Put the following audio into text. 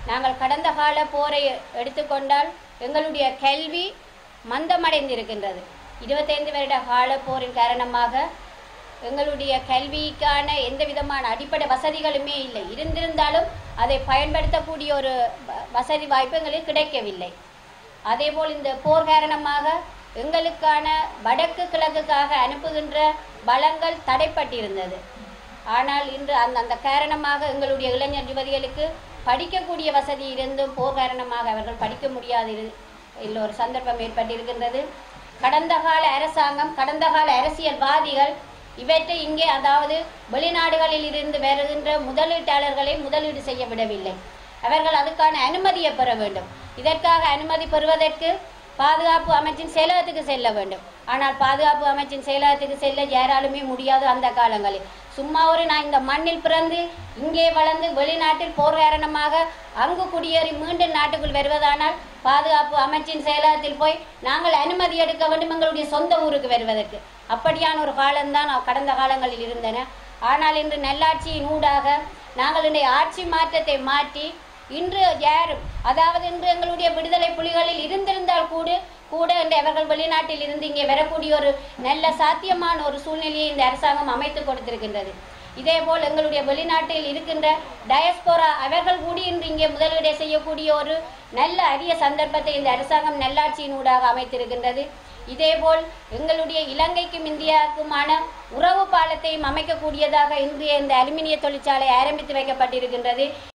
நாங்கள் கடந்த கால போரை எடுத்துக்கொண்டால் எங்களுடைய கல்வி மந்தமடைந்திருக்கின்றது இருபத்தைந்து வருட கால போரின் காரணமாக எங்களுடைய கல்விக்கான எந்த விதமான அடிப்படை வசதிகளுமே இல்லை இருந்திருந்தாலும் அதை பயன்படுத்தக்கூடிய ஒரு வ- வசதி வாய்ப்பு எங்களுக்கு கிடைக்கவில்லை அதேபோல் இந்த போர் காரணமாக எங்களுக்கான வடக்கு கிழக்குக்காக அனுப்புகின்ற வளங்கள் தடைப்பட்டிருந்தது ஆனால் இன்று அந்த அந்த காரணமாக எங்களுடைய இளைஞர் யுவதிகளுக்கு படிக்கக்கூடிய வசதி இருந்தும் போர் காரணமாக அவர்கள் படிக்க முடியாத இரு- இல்ல ஒரு சந்தர்ப்பம் ஏற்பட்டிருக்கின்றது கடந்த கால அரசாங்கம் கடந்த கால அரசியல்வாதிகள் இவற்றை இங்கே அதாவது வெளிநாடுகளில் இருந்து வருகின்ற முதலீட்டாளர்களை முதலீடு செய்ய விடவில்லை அவர்கள் அதுக்கான அனுமதியை பெற வேண்டும் இதற்காக அனுமதி பெறுவதற்கு பாதுகாப்பு அமைச்சின் செயலகத்துக்கு செல்ல வேண்டும் ஆனால் பாதுகாப்பு அமைச்சின் செயலகத்துக்கு செல்ல யாராலுமே முடியாது அந்த காலங்களில் சும்மா ஒரு நான் இந்த மண்ணில் பிறந்து இங்கே வளர்ந்து வெளிநாட்டில் போர் காரணமாக அங்கு குடியேறி மீண்டும் நாட்டுக்குள் வருவதானால் பாதுகாப்பு அமைச்சின் செயலகத்தில் போய் நாங்கள் அனுமதி எடுக்க வேண்டும் எங்களுடைய சொந்த ஊருக்கு வருவதற்கு அப்படியான ஒரு காலம்தான் கடந்த காலங்களில் இருந்தன ஆனால் இன்று நல்லாட்சியின் ஊடாக நாங்கள் இன்றைய ஆட்சி மாற்றத்தை மாற்றி இன்று யாரும் அதாவது இன்று எங்களுடைய விடுதலை புலிகளில் இருந்திருந்தால் கூட கூட இன்று அவர்கள் வெளிநாட்டில் இருந்து இங்கே வரக்கூடிய ஒரு நல்ல சாத்தியமான ஒரு சூழ்நிலையை இந்த அரசாங்கம் அமைத்து கொடுத்திருக்கின்றது இதேபோல் எங்களுடைய வெளிநாட்டில் இருக்கின்ற டயஸ்போரா அவர்கள் கூடி இன்று இங்கே முதலீடு செய்யக்கூடிய ஒரு நல்ல அரிய சந்தர்ப்பத்தை இந்த அரசாங்கம் நல்லாட்சியின் ஊடாக அமைத்திருக்கின்றது இதேபோல் எங்களுடைய இலங்கைக்கும் இந்தியாவுக்குமான உறவு பாலத்தையும் அமைக்கக்கூடியதாக இன்றைய இந்த அலுமினிய தொழிற்சாலை ஆரம்பித்து வைக்கப்பட்டிருக்கின்றது